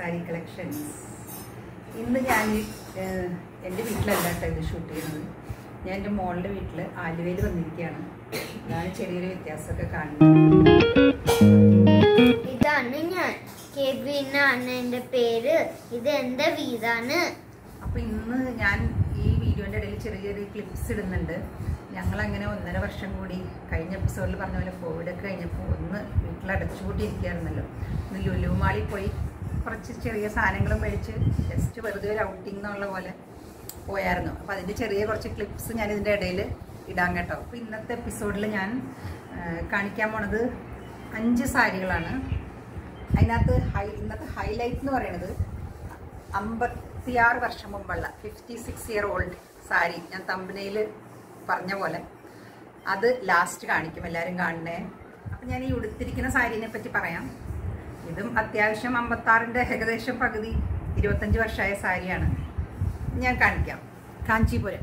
Sari collections ഇന്ന് ഞാൻ ഏഹ്, എൻ്റെ വീട്ടിലല്ല കേട്ടോ ഇത് ഷൂട്ട് ചെയ്യുന്നത് ഞാൻ എൻ്റെ മോളുടെ വീട്ടിൽ ആലുവയിൽ വന്നിരിക്കുകയാണ് അതാണ് ചെറിയൊരു വ്യത്യാസമൊക്കെ കാണുന്നത് ഇതാണ് ഞാൻ കെവിൻ ആണ് എൻ്റെ പേര് ഇത് എൻ്റെ വീടാണ് അപ്പോൾ ഇന്ന് ഞാൻ ഈ വീഡിയോൻ്റെ ഇടയിൽ ചെറിയ ചെറിയ ക്ലിപ്സ് ഇടുന്നുണ്ട് ഞങ്ങൾ അങ്ങനെ ഒന്നര വർഷം കൂടി കഴിഞ്ഞ എപ്പിസോഡിൽ പറഞ്ഞ പോലെ കോവിഡൊക്കെ കഴിഞ്ഞപ്പോൾ ഒന്ന് വീട്ടിൽ അടച്ചുകൂട്ടിയിരിക്കുകയായിരുന്നല്ലോ ഒന്ന് ലുലു മാളിൽ പോയി കുറച്ച് ചെറിയ സാധനങ്ങളും മേടിച്ച് ജസ്റ്റ് വെറുതെ ഒരു ഔട്ടിംഗ് എന്നുള്ള പോലെ പോയായിരുന്നു അപ്പോൾ അതിൻ്റെ ചെറിയ കുറച്ച് ക്ലിപ്സ് ഞാൻ ഇതിൻ്റെ ഇടയിൽ ഇടാൻ കേട്ടോ അപ്പോൾ ഇന്നത്തെ എപ്പിസോഡിൽ ഞാൻ ആ, കാണിക്കാൻ പോണത് അഞ്ച് സാരികളാണ് അതിനകത്ത് ഹൈ ഇന്നത്തെ ഹൈലൈറ്റ് എന്ന് പറയുന്നത് അമ്പത്തിയാറ് വർഷം മുമ്പുള്ള fifty six year old sari ഞാൻ തമ്പനയിൽ പറഞ്ഞ പോലെ അത് ലാസ്റ്റ് കാണിക്കും എല്ലാവരും കാണണേ അപ്പം ഞാൻ ഈ ഉടുത്തിരിക്കുന്ന സാരീനെ പറ്റി പറയാം ഇതും അത്യാവശ്യം അമ്പത്താറിൻ്റെ ഏകദേശം പകുതി ഇരുപത്തഞ്ച് വർഷമായ സാരിയാണ് ഞാൻ കാണിക്കാം കാഞ്ചീപുരം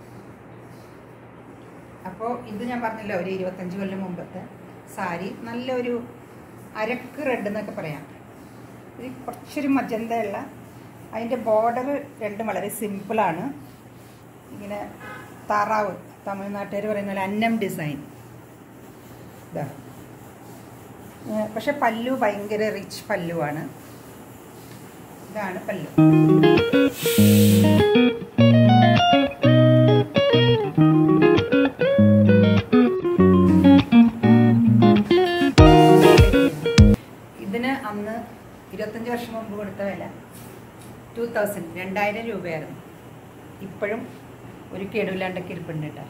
അപ്പോൾ ഇത് ഞാൻ പറഞ്ഞല്ലോ ഒരു ഇരുപത്തഞ്ച് കൊല്ലം മുമ്പത്തെ സാരി നല്ലൊരു അരക്ക് റെഡ് എന്നൊക്കെ പറയാം ഇത് കുറച്ചൊരു മജന്തയുള്ള അതിൻ്റെ ബോർഡർ രണ്ടും വളരെ സിമ്പിളാണ് ഇങ്ങനെ താറാവ് തമിഴ്നാട്ടുകാർ പറയുന്ന പോലെ അന്നം ഡിസൈൻ ഇതാ ഏ, പക്ഷെ പല്ലു ഭയങ്കര റിച്ച് പല്ലുവാണ് ഇതാണ് പല്ലു ഇതിന് അന്ന് ഇരുപത്തഞ്ച് വർഷം മുമ്പ് കൊടുത്ത വില ടു തൗസൻഡ് രണ്ടായിരം രൂപയായിരുന്നു ഇപ്പോഴും ഒരു കേടുമില്ലാണ്ടൊക്കെ ഇരിപ്പുണ്ട് കേട്ടോ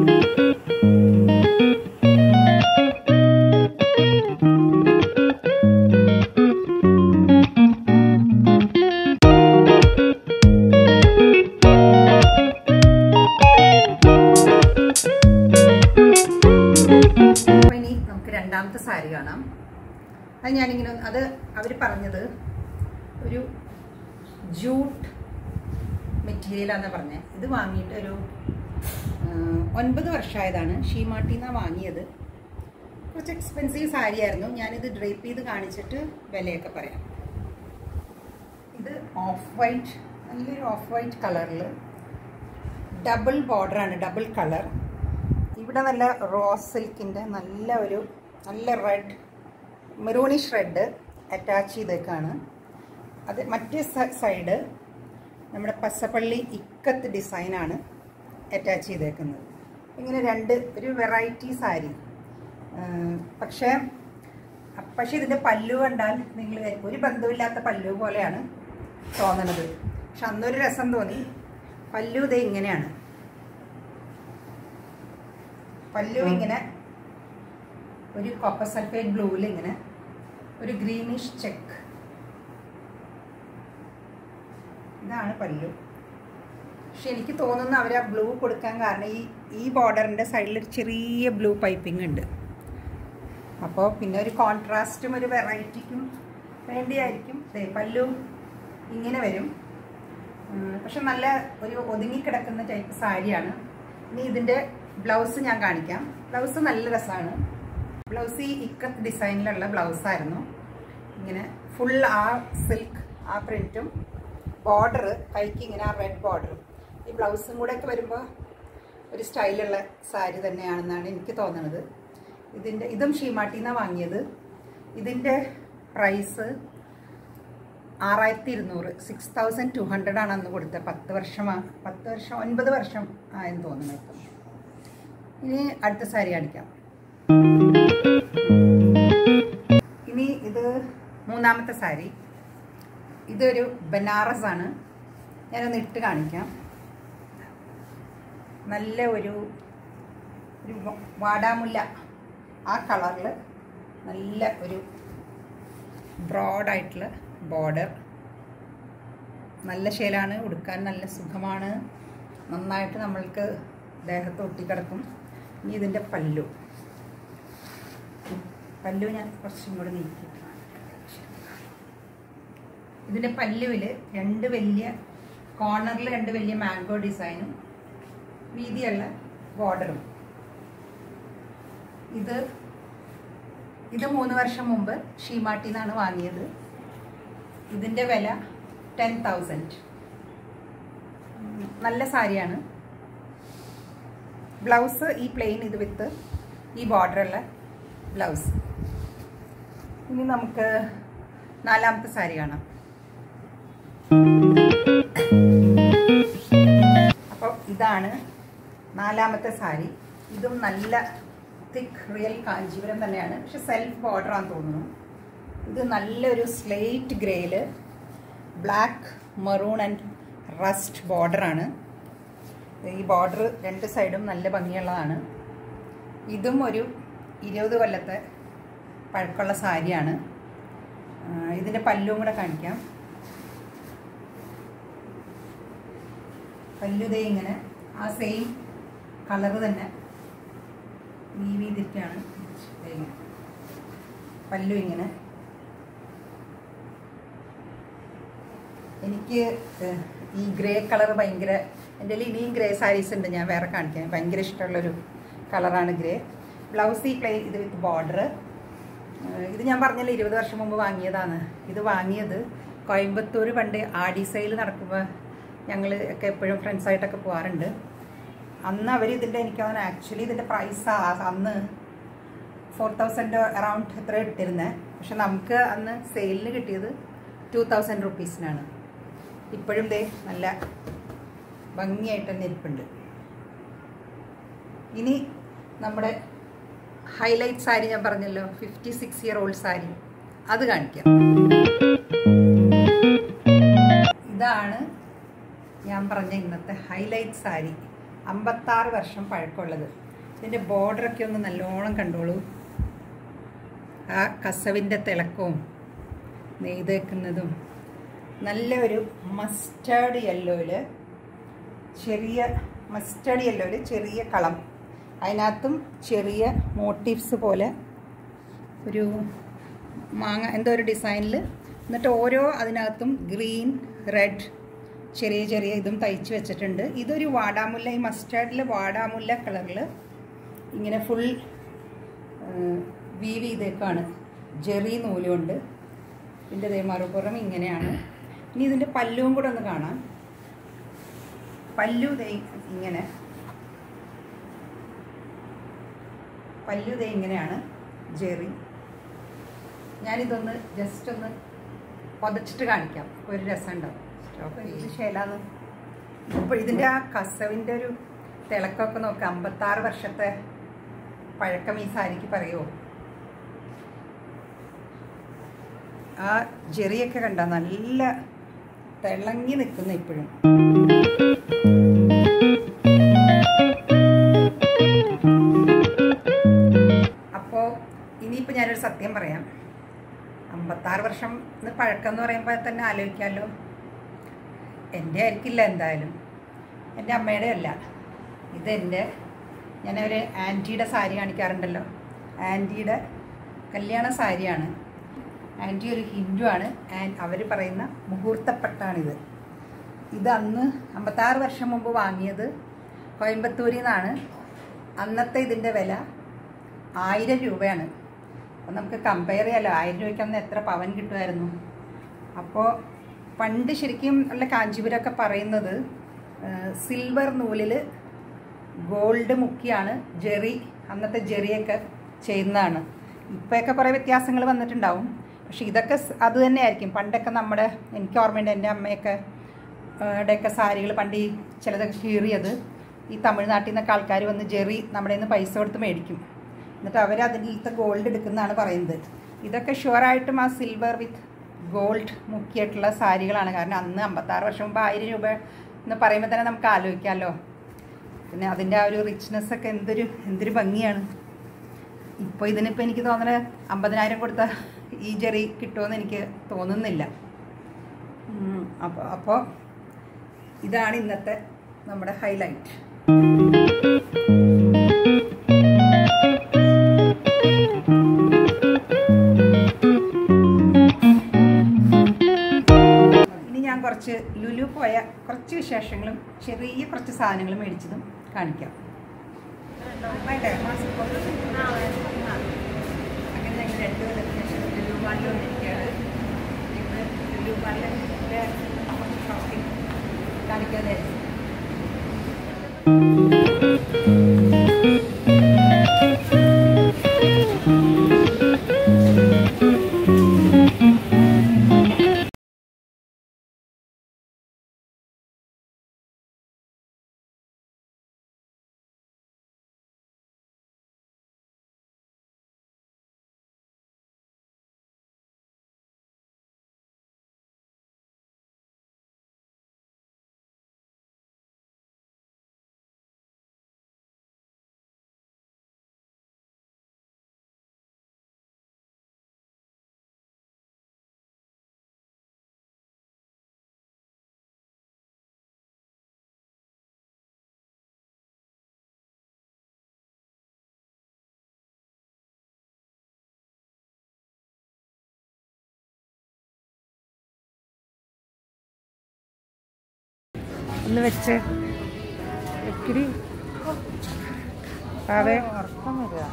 അപ്പോൾ ഇനി നമുക്ക് രണ്ടാമത്തെ സാരി കാണാം അത് ഞാനിങ്ങനെ ഒന്ന്- അത് അവർ പറഞ്ഞത് ഒരു ജൂട്ട് മെറ്റീരിയലാണെന്ന് പറഞ്ഞത് ഇത് വാങ്ങിയിട്ട് ഒരു ആ, ഒൻപത് വർഷമായതാണ് ഷീമാട്ടിൽ നിന്നാണ് വാങ്ങിയത് കുറച്ച് എക്സ്പെൻസീവ് സാരി ആയിരുന്നു ഞാനിത് ഡ്രേപ്പ് ചെയ്ത് കാണിച്ചിട്ട് വിലയൊക്കെ പറയാം ഇത് ഓഫ് വൈറ്റ് നല്ലൊരു ഓഫ് വൈറ്റ് കളറിൽ ഡബിൾ ബോർഡറാണ് ഡബിൾ കളർ ഇവിടെ നല്ല റോസ് സിൽക്കിൻ്റെ നല്ല ഒരു നല്ല റെഡ് മെറൂണിഷ് റെഡ് അറ്റാച്ച് ചെയ്തേക്കാണ് അത് മറ്റേ സൈഡ് നമ്മുടെ പസപ്പള്ളി ഇക്കത്ത് ഡിസൈനാണ് അറ്റാച്ച് ചെയ്തേക്കുന്നത് ഇങ്ങനെ രണ്ട് ഒരു വെറൈറ്റി സാരി പക്ഷേ പക്ഷേ ഇതിൻ്റെ പല്ലു കണ്ടാൽ നിങ്ങൾ ഒരു ബന്ധമില്ലാത്ത പല്ലു പോലെയാണ് തോന്നണത് പക്ഷെ അന്നൊരു രസം തോന്നി പല്ലു ഇതേ ഇങ്ങനെയാണ് പല്ലു ഇങ്ങനെ ഒരു കോപ്പർ സൾഫേറ്റ് ബ്ലൂവിൽ ഇങ്ങനെ ഒരു ഗ്രീനിഷ് ചെക്ക് ഇതാണ് പല്ലു പക്ഷെ എനിക്ക് തോന്നുന്നു അവർ ആ ബ്ലൂ കൊടുക്കാൻ കാരണം ഈ ഈ ബോർഡറിൻ്റെ സൈഡിൽ ഒരു ചെറിയ ബ്ലൂ പൈപ്പിംഗ് ഉണ്ട് അപ്പോൾ പിന്നെ ഒരു കോൺട്രാസ്റ്റും ഒരു വെറൈറ്റിക്കും വേണ്ടിയായിരിക്കും ദേ പല്ലു ഇങ്ങനെ വരും ഉം, പക്ഷെ നല്ല ഒരു ഒതുങ്ങിക്കിടക്കുന്ന ടൈപ്പ് സാരിയാണ് ഇനി ഇതിൻ്റെ ബ്ലൗസ് ഞാൻ കാണിക്കാം ബ്ലൗസ് നല്ല രസമാണ് ബ്ലൗസ് ഈ ഇക്കത്ത് ഡിസൈനിലുള്ള ബ്ലൗസായിരുന്നു ഇങ്ങനെ ഫുൾ ആ സിൽക്ക് ആ പ്രിൻറ്റും ബോർഡർ കൈക്ക് ഇങ്ങനെ ആ റെഡ് ബോർഡറും ഈ ബ്ലൗസും കൂടെ ഒക്കെ വരുമ്പോൾ ഒരു സ്റ്റൈലുള്ള സാരി തന്നെയാണെന്നാണ് എനിക്ക് തോന്നുന്നത് ഇതിൻ്റെ ഇതും ഷീമാട്ടിൽ നിന്നാണ് വാങ്ങിയത് ഇതിൻ്റെ പ്രൈസ് ആറായിരത്തി ഇരുന്നൂറ് സിക്സ് തൗസൻഡ് ടു ഹൺഡ്രഡ് ആണ് അന്ന് കൊടുത്തത് പത്ത് വർഷമാ പത്ത് വർഷം ഒൻപത് വർഷം ആയെന്ന് തോന്നുന്നു ഇപ്പം ഇനി അടുത്ത സാരി കാണിക്കാം ഇനി ഇത് മൂന്നാമത്തെ സാരി ഇതൊരു ബനാറസ് ആണ് ഞാനൊന്ന് ഇട്ട് കാണിക്കാം നല്ല ഒരു ഒരു വ- വാടാമുല്ല ആ കളറിൽ നല്ല ഒരു ബ്രോഡായിട്ടുള്ള ബോർഡർ നല്ല ശേലാണ് ഉടുക്കാൻ നല്ല സുഖമാണ് നന്നായിട്ട് നമ്മൾക്ക് ദേഹത്ത് ഒട്ടിക്കിടക്കും ഇനി ഇതിൻ്റെ പല്ലു പല്ലു ഞാൻ കുറച്ചും കൂടെ നീക്കി ഇതിൻ്റെ പല്ലുവിൽ രണ്ട് വലിയ കോർണറിൽ രണ്ട് വലിയ മാംഗോ ഡിസൈനും വീതിയുള്ള ബോർഡറും ഇത് ഇത് മൂന്ന് വർഷം മുമ്പ് ഷീമാട്ടിൽ നിന്നാണ് വാങ്ങിയത് ഇതിൻ്റെ വില ടെൻ തൗസൻഡ് നല്ല സാരിയാണ് ബ്ലൗസ് ഈ പ്ലെയിൻ ഇത് വിത്ത് ഈ ബോർഡറുള്ള ബ്ലൗസ് ഇനി നമുക്ക് നാലാമത്തെ സാരി കാണാം അപ്പോൾ ഇതാണ് നാലാമത്തെ സാരി ഇതും നല്ല തിക്ക് റിയൽ കാഞ്ചീപുരം തന്നെയാണ് പക്ഷെ സെൽഫ് ബോർഡർ ആണെന്ന് തോന്നുന്നു ഇത് നല്ലൊരു സ്ലേറ്റ് ഗ്രേയിൽ ബ്ലാക്ക് മെറൂൺ ആൻഡ് റസ്റ്റ് ബോർഡറാണ് ഈ ബോർഡർ രണ്ട് സൈഡും നല്ല ഭംഗിയുള്ളതാണ് ഇതും ഒരു ഇരുപത് കൊല്ലത്തെ പഴക്കമുള്ള സാരിയാണ് ഇതിൻ്റെ പല്ലും കൂടെ കാണിക്കാം പല്ലുതേ ഇങ്ങനെ ആ സെയിം കളറ് തന്നെ വീവ് ചെയ്തിട്ടാണ് ദേ ഇങ്ങനെ പല്ലു ഇങ്ങനെ എനിക്ക് ഏഹ്, ഈ ഗ്രേ കളർ ഭയങ്കര എൻ്റെ കയ്യിൽ ഇനിയും ഗ്രേ സാരീസ് ഉണ്ട് ഞാൻ വേറെ കാണിക്കാം ഭയങ്കര ഇഷ്ടമുള്ളൊരു കളറാണ് ഗ്രേ ബ്ലൗസ് ഈ പ്ലെയിൻ ഇത് വിത്ത് ബോർഡർ ഇത് ഞാൻ പറഞ്ഞല്ലോ ഇരുപത് വർഷം മുമ്പ് വാങ്ങിയതാണ് ഇത് വാങ്ങിയത് കോയമ്പത്തൂർ പണ്ട് ആടി സെയിൽ നടക്കുമ്പോൾ ഞങ്ങൾ ഒക്കെ എപ്പോഴും ഫ്രണ്ട്സായിട്ടൊക്കെ പോകാറുണ്ട് അന്ന് അവർ ഇതിൻ്റെ എനിക്ക് തോന്നുന്നു ആക്ച്വലി ഇതിൻ്റെ പ്രൈസ് അന്ന് ഫോർ തൗസൻഡ് അറൗണ്ട് എത്ര ഇട്ടിരുന്നത് പക്ഷെ നമുക്ക് അന്ന് സെയിലിന് കിട്ടിയത് ടു തൗസൻഡ് റുപ്പീസിനാണ് ഇപ്പോഴും ദേ നല്ല ഭംഗിയായിട്ട് തന്നെ ഇരിപ്പുണ്ട് ഇനി നമ്മുടെ ഹൈലൈറ്റ് സാരി ഞാൻ പറഞ്ഞല്ലോ fifty six year old sari അത് കാണിക്കാം ഇതാണ് ഞാൻ പറഞ്ഞ ഇന്നത്തെ ഹൈലൈറ്റ് സാരി അമ്പത്താറ് വർഷം പഴക്കമുള്ളത് ഇതിൻ്റെ ബോർഡറൊക്കെ ഒന്ന് നല്ലോണം കണ്ടോളൂ ആ കസവിൻ്റെ തിളക്കവും നെയ്തേക്കുന്നതും നല്ല ഒരു മസ്റ്റേർഡ് യെല്ലോയിൽ ചെറിയ മസ്റ്റേർഡ് യെല്ലോയിൽ ചെറിയ കളം അതിനകത്തും ചെറിയ മോട്ടീവ്സ് പോലെ ഒരു മാങ്ങ എന്തോ ഒരു ഡിസൈനിൽ എന്നിട്ട് ഓരോ അതിനകത്തും ഗ്രീൻ റെഡ് ചെറിയ ചെറിയ ഇതും തയ്ച്ച് വെച്ചിട്ടുണ്ട് ഇതൊരു വാടാമുല്ല ഈ മസ്റ്റാർഡിൽ വാടാമുല്ല കളറിൽ ഇങ്ങനെ ഫുൾ വീവ് ചെയ്തേക്കാണ് ജെറി നൂലുകൊണ്ട് ഇതിൻ്റെ ദേ മറുപുറം ഇങ്ങനെയാണ് ഇനി ഇതിൻ്റെ പല്ലുവും കൂടെ ഒന്ന് കാണാം പല്ലു ദേ ഇങ്ങനെ പല്ലു ദേ ഇങ്ങനെയാണ് ജെറി ഞാനിതൊന്ന് ജസ്റ്റ് ഒന്ന് പൊതച്ചിട്ട് കാണിക്കാം അപ്പോൾ ഒരു രസം ഉണ്ടാവും സ്റ്റോപ്പ് ശേലാന്ന് ഇപ്പോൾ ഇതിൻ്റെ ആ കസവിൻ്റെ ഒരു തിളക്കമൊക്കെ നോക്കാം അമ്പത്താറ് വർഷത്തെ പഴക്കം ഈ സാരിക്ക് പറയുമോ ആ ജെറിയൊക്കെ കണ്ട നല്ല തിളങ്ങി നിൽക്കുന്ന ഇപ്പോഴും അപ്പോൾ ഇനിയിപ്പോൾ ഞാനൊരു സത്യം പറയാം അമ്പത്താറ് വർഷം എന്ന് പഴക്കം എന്ന് പറയുമ്പോൾ തന്നെ ആലോചിക്കാമല്ലോ എൻ്റെ ആയിരിക്കില്ല എന്തായാലും എൻ്റെ അമ്മയുടെ അല്ല ഇതെൻ്റെ ഞാനൊരു ആൻറ്റിയുടെ സാരി കാണിക്കാറുണ്ടല്ലോ ആൻറ്റിയുടെ കല്യാണ സാരിയാണ് ആൻറ്റി ഒരു ഹിന്ദു ആണ് ആൻഡ് അവർ പറയുന്ന മുഹൂർത്തപ്പെട്ടാണിത് ഇത് അന്ന് അമ്പത്താറ് വർഷം മുമ്പ് വാങ്ങിയത് കോയമ്പത്തൂരിൽ നിന്നാണ് അന്നത്തെ ഇതിൻ്റെ വില ആയിരം രൂപയാണ് അപ്പം നമുക്ക് കമ്പയർ ചെയ്യാമല്ലോ ആയിരം രൂപയ്ക്ക് അന്ന് എത്ര പവൻ കിട്ടുമായിരുന്നു അപ്പോൾ പണ്ട് ശരിക്കും ഉള്ള കാഞ്ചീപുരമൊക്കെ പറയുന്നത് സിൽവർ നൂലിൽ ഗോൾഡ് മുക്കിയാണ് ജെറി അന്നത്തെ ജെറിയൊക്കെ ചെയ്യുന്നതാണ് ഇപ്പോഴൊക്കെ കുറേ വ്യത്യാസങ്ങൾ വന്നിട്ടുണ്ടാവും പക്ഷെ ഇതൊക്കെ സ് അത് തന്നെയായിരിക്കും പണ്ടൊക്കെ നമ്മുടെ എനിക്ക് ഓർമ്മയുണ്ട് എൻ്റെ അമ്മയൊക്കെ ഇടയൊക്കെ സാരികൾ പണ്ട് ഈ ചിലതൊക്കെ കീറിയത് ഈ തമിഴ്നാട്ടിൽ നിന്നൊക്കെ ആൾക്കാർ വന്ന് ജെറി നമ്മുടെ നിന്ന് പൈസ കൊടുത്ത് മേടിക്കും എന്നിട്ട് അവർ അതിലത്തെ ഗോൾഡ് എടുക്കുന്നതാണ് പറയുന്നത് ഇതൊക്കെ ഷുവറായിട്ടും ആ സിൽവർ വിത്ത് ഗോൾഡ് മുക്കിയിട്ടുള്ള സാരികളാണ് കാരണം അന്ന് അമ്പത്താറ് വർഷം മുമ്പ് ആയിരം രൂപ എന്ന് പറയുമ്പോൾ തന്നെ നമുക്ക് ആലോചിക്കാമല്ലോ പിന്നെ അതിൻ്റെ ആ ഒരു റിച്ച്നെസ് ഒക്കെ എന്തൊരു എന്തൊരു ഭംഗിയാണ് ഇപ്പോൾ ഇതിനിപ്പോൾ എനിക്ക് തോന്നുന്നത് അമ്പതിനായിരം കൊടുത്ത ഈ ജെറി കിട്ടുമെന്ന് എനിക്ക് തോന്നുന്നില്ല അപ്പോൾ അപ്പോൾ ഇതാണ് ഇന്നത്തെ നമ്മുടെ ഹൈലൈറ്റ് ഇനി ഞാൻ കുറച്ച് ലുലു പോയ കുറച്ച് വിശേഷങ്ങളും ചെറിയ കുറച്ച് സാധനങ്ങളും മേടിച്ചതും കാണിക്കാം വേണ്ടേ? മാസ്ക് ഒക്കെ? അങ്ങനെ ഞങ്ങൾ രണ്ട് കൊല്ലത്തിന് ശേഷം ലുലു മാളിൽ വന്നിരിക്കുകയാണ് ഞങ്ങൾ ലുലു മാളിലെ ഷോപ്പിംഗ് കാണിക്കാതെ ഒന്ന് വെച്ച് ഇത്തിരി അതെ ഉറക്കം വരിക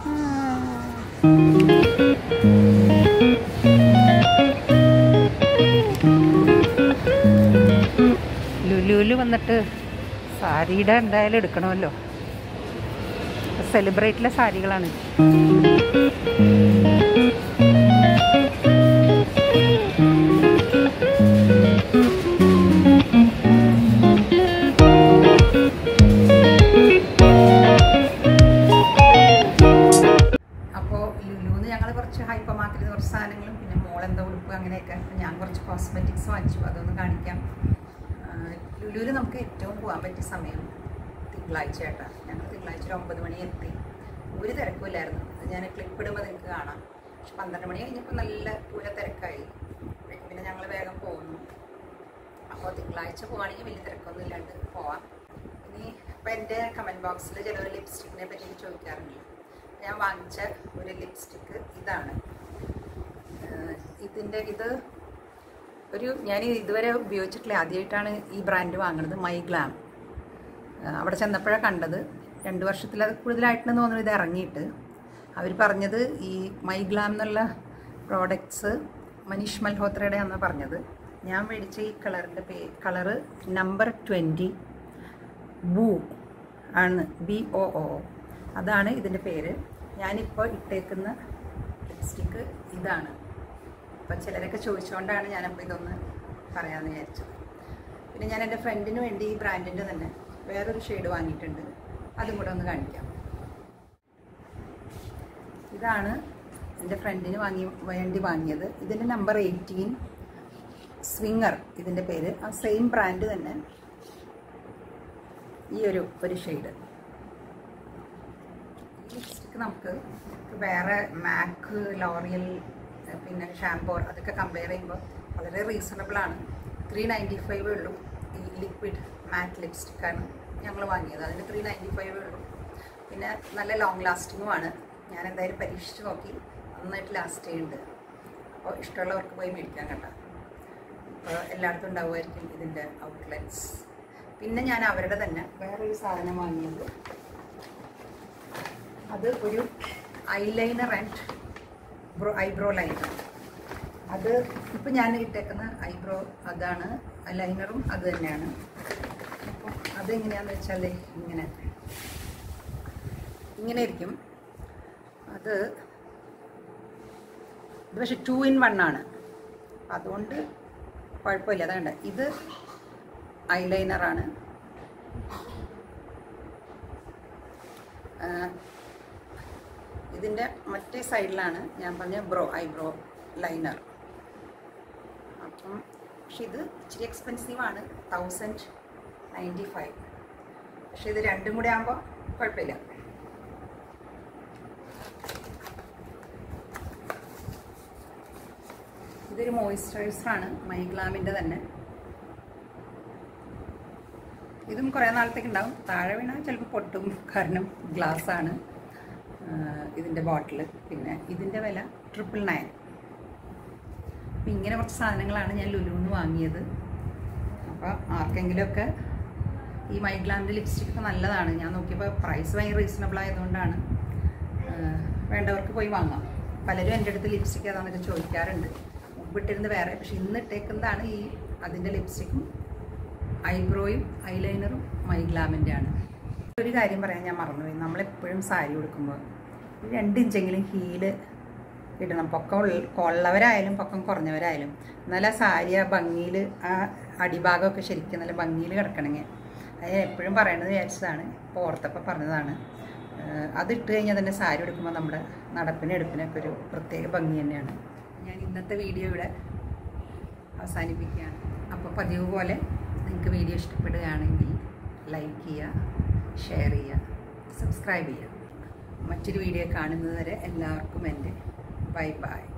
ലുലുവിൽ വന്നിട്ട് സാരിയുടെ എന്തായാലും എടുക്കണമല്ലോ സെലിബ്രേറ്റിലെ സാരികളാണ് അപ്പോൾ ലുലുന്ന് ഞങ്ങൾ കുറച്ച് ഹൈപ്പർ മാർക്കറ്റിൽ കുറച്ച് സാധനങ്ങളും പിന്നെ മോളെന്താ ഉടുപ്പ് അങ്ങനെയൊക്കെ അപ്പോൾ ഞാൻ കുറച്ച് കോസ്മെറ്റിക്സ് വാങ്ങിച്ചു അതൊന്ന് കാണിക്കാം ലുലുവിൽ നമുക്ക് ഏറ്റവും പോകാൻ പറ്റിയ സമയം തിങ്കളാഴ്ച ആയിട്ടാ ഞങ്ങൾ തിങ്കളാഴ്ച ഒരു ഒമ്പത് മണി എത്തി ഒരു തിരക്കുമില്ലായിരുന്നു അത് ഞാൻ ക്ലിപ്പ് ഇടുമ്പോൾ നിങ്ങൾക്ക് കാണാം പക്ഷെ പന്ത്രണ്ട് മണി കഴിഞ്ഞപ്പോൾ നല്ല പൂര തിരക്കായി പിന്നെ ഞങ്ങൾ വേഗം പോകുന്നു അപ്പോൾ തിങ്കളാഴ്ച പോവുകയാണെങ്കിൽ വലിയ തിരക്കൊന്നും ഇല്ലാണ്ട് പോവാം ഇനി ഇപ്പം എൻ്റെ കമൻറ്റ് ബോക്സിൽ ചിലർ ലിപ്സ്റ്റിക്കിനെ പറ്റി ചോദിക്കാറുണ്ട് ഞാൻ വാങ്ങിച്ച ഒരു ലിപ്സ്റ്റിക്ക് ഇതാണ് ഏഹ് ഇതിൻ്റെ ഇത് ഒരു ഞാൻ ഇതുവരെ ഉപയോഗിച്ചിട്ടില്ല ആദ്യമായിട്ടാണ് ഈ ബ്രാൻഡ് വാങ്ങുന്നത് മൈ ഗ്ലാം ഏഹ് അവിടെ ചെന്നപ്പോഴാണ് കണ്ടത് രണ്ട് വർഷത്തിൽ അത് കൂടുതലായിട്ടെന്ന് തോന്നുന്നു ഇത് ഇറങ്ങിയിട്ട് അവർ പറഞ്ഞത് ഈ മൈ ഗ്ലാം എന്നുള്ള പ്രോഡക്ട്സ് മനീഷ് മൽഹോത്രയുടെ ആണെന്നാണ് പറഞ്ഞത് ഞാൻ മേടിച്ച ഈ കളറിൻ്റെ പേ കളറ് നമ്പർ ട്വൻറ്റി ബൂ ആണ് ബി ഒ ഒ അതാണ് ഇതിൻ്റെ പേര് ഞാനിപ്പോൾ ഇട്ടേക്കുന്ന ലിപ്സ്റ്റിക്ക് ഇതാണ് അപ്പോൾ ചിലരൊക്കെ ചോദിച്ചുകൊണ്ടാണ് ഞാനപ്പോൾ ഇതൊന്ന് പറയാമെന്ന് വിചാരിച്ചത് പിന്നെ ഞാൻ എൻ്റെ ഫ്രണ്ടിന് വേണ്ടി ഈ ബ്രാൻഡിൻ്റെ തന്നെ വേറൊരു ഷെയ്ഡ് വാങ്ങിയിട്ടുണ്ട് അതും കൂടെ ഒന്ന് കാണിക്കാം ഇതാണ് എൻ്റെ ഫ്രണ്ടിന് വാങ്ങി വേണ്ടി വാങ്ങിയത് ഇതിൻ്റെ നമ്പർ എയ്റ്റീൻ സ്വിങ്ങർ ഇതിൻ്റെ പേര് ആ സെയിം ബ്രാൻഡ് തന്നെ ഈ ഒരു ഒരു ഷെയ്ഡ് ലിപ്സ്റ്റിക്ക് നമുക്ക് വേറെ മാക്ക് ലോറിയൽ പിന്നെ ഷാംപോർ അതൊക്കെ കമ്പയർ ചെയ്യുമ്പോൾ വളരെ റീസണബിൾ ആണ് ത്രീ നയൻറ്റി ഫൈവ് ഉള്ളൂ ഈ ലിക്വിഡ് മാറ്റ് ലിപ്സ്റ്റിക്കാണ് ഞങ്ങൾ വാങ്ങിയത് അതിന് ത്രീ നയൻറ്റി ഫൈവ് ഉള്ളൂ പിന്നെ നല്ല ലോങ് ലാസ്റ്റിങ്ങുമാണ് ഞാൻ എന്തായാലും പരീക്ഷിച്ച് നോക്കി നന്നായിട്ട് ലാസ്റ്റ് ചെയ്യുന്നുണ്ട് അപ്പോൾ ഇഷ്ടമുള്ളവർക്ക് പോയി മേടിക്കാൻ കണ്ട അപ്പോൾ എല്ലായിടത്തും ഉണ്ടാവുമായിരിക്കും ഇതിൻ്റെ ഔട്ട്ലെറ്റ്സ് പിന്നെ ഞാൻ അവരുടെ തന്നെ വേറൊരു സാധനം വാങ്ങിയത് അത് ഒരു eyeliner and brow eyebrow liner അത് ഇപ്പം ഞാൻ ഇട്ടേക്കുന്ന ഐബ്രോ അതാണ് ലൈനറും അത് തന്നെയാണ് അപ്പോൾ അതെങ്ങനെയാണെന്ന് വെച്ചാൽ ഇങ്ങനെ ഇങ്ങനെ ഇരിക്കും അത് ഇത് പക്ഷെ ടു ഇൻ വൺ ആണ് അതുകൊണ്ട് കുഴപ്പമില്ല അതാണ്ട് ഇത് ഐലൈനറാണ് ഇതിൻ്റെ മറ്റേ സൈഡിലാണ് ഞാൻ പറഞ്ഞ ബ്രോ ഐബ്രോ ലൈനർ അപ്പം പക്ഷെ ഇത് ഇച്ചിരി എക്സ്പെൻസീവ് ആണ് തൗസൻഡ് നയൻറ്റി ഫൈവ് പക്ഷെ ഇത് രണ്ടും കൂടെ ആകുമ്പോൾ കുഴപ്പമില്ല ഇതൊരു മോയ്സ്ചറൈസറാണ് മൈഗ്ലാമിൻ്റെ തന്നെ ഇതും കുറേ നാളത്തേക്ക് ഉണ്ടാവും താഴെ വീണാൽ ചിലപ്പോൾ പൊട്ടും കാരണം ഗ്ലാസ് ആണ് ഇതിൻ്റെ ബോട്ടിൽ പിന്നെ ഇതിൻ്റെ വില ട്രിപ്പിൾ നയൻ അപ്പം ഇങ്ങനെ കുറച്ച് സാധനങ്ങളാണ് ഞാൻ ലുലുന്ന് വാങ്ങിയത് അപ്പോൾ ആർക്കെങ്കിലുമൊക്കെ ഈ മൈഗ്ലാമിൻ്റെ ലിപ്സ്റ്റിക് ഒക്കെ നല്ലതാണ് ഞാൻ നോക്കിയപ്പോൾ പ്രൈസ് ഭയങ്കര റീസണബിൾ ആയതുകൊണ്ടാണ് ആ, വേണ്ടവർക്ക് പോയി വാങ്ങാം പലരും എൻ്റെ അടുത്ത് ലിപ്സ്റ്റിക് ഏതാണെന്നൊക്കെ ചോദിക്കാറുണ്ട് മുമ്പിട്ടിരുന്നത് വേറെ പക്ഷെ ഇന്ന് ഇട്ടേക്കുന്നതാണ് ഈ അതിൻ്റെ ലിപ്സ്റ്റിക്കും ഐബ്രോയും ഐലൈനറും മൈഗ്ലാമിൻ്റെ ആണ് ഒരു കാര്യം പറയാൻ ഞാൻ മറന്നുപോയി നമ്മളെപ്പോഴും സാരി ഉടുക്കുമ്പോൾ ഒരു രണ്ട് ഇഞ്ചെങ്കിലും ഹീല് ഇടണം പൊക്കം ഉള്ള- ഉള്ളവരായാലും പൊക്കം കുറഞ്ഞവരായാലും എന്നാൽ ആ സാരി ആ ഭംഗിയിൽ ആ അടിഭാഗമൊക്കെ ശരിക്കും നല്ല ഭംഗിയിൽ കിടക്കണമെങ്കിൽ അത് ഞാൻ എപ്പോഴും പറയണത് വിചാരിച്ചതാണ് ഇപ്പോൾ ഓർത്തപ്പോൾ പറഞ്ഞതാണ് ഏഹ് അതിട്ട് കഴിഞ്ഞാൽ തന്നെ സാരി എടുക്കുമ്പോൾ നമ്മുടെ നടപ്പിനും എടുപ്പിനൊക്കെ ഒരു പ്രത്യേക ഭംഗി തന്നെയാണ് ഞാൻ ഇന്നത്തെ വീഡിയോ ഇവിടെ അവസാനിപ്പിക്കുകയാണ് അപ്പോൾ പതിവ് പോലെ നിങ്ങൾക്ക് വീഡിയോ ഇഷ്ടപ്പെടുകയാണെങ്കിൽ ലൈക്ക് ചെയ്യുക ഷെയർ ചെയ്യുക സബ്സ്ക്രൈബ് ചെയ്യുക മറ്റൊരു വീഡിയോ കാണുന്നത് വരെ എല്ലാവർക്കും എൻ്റെ ബൈ ബൈ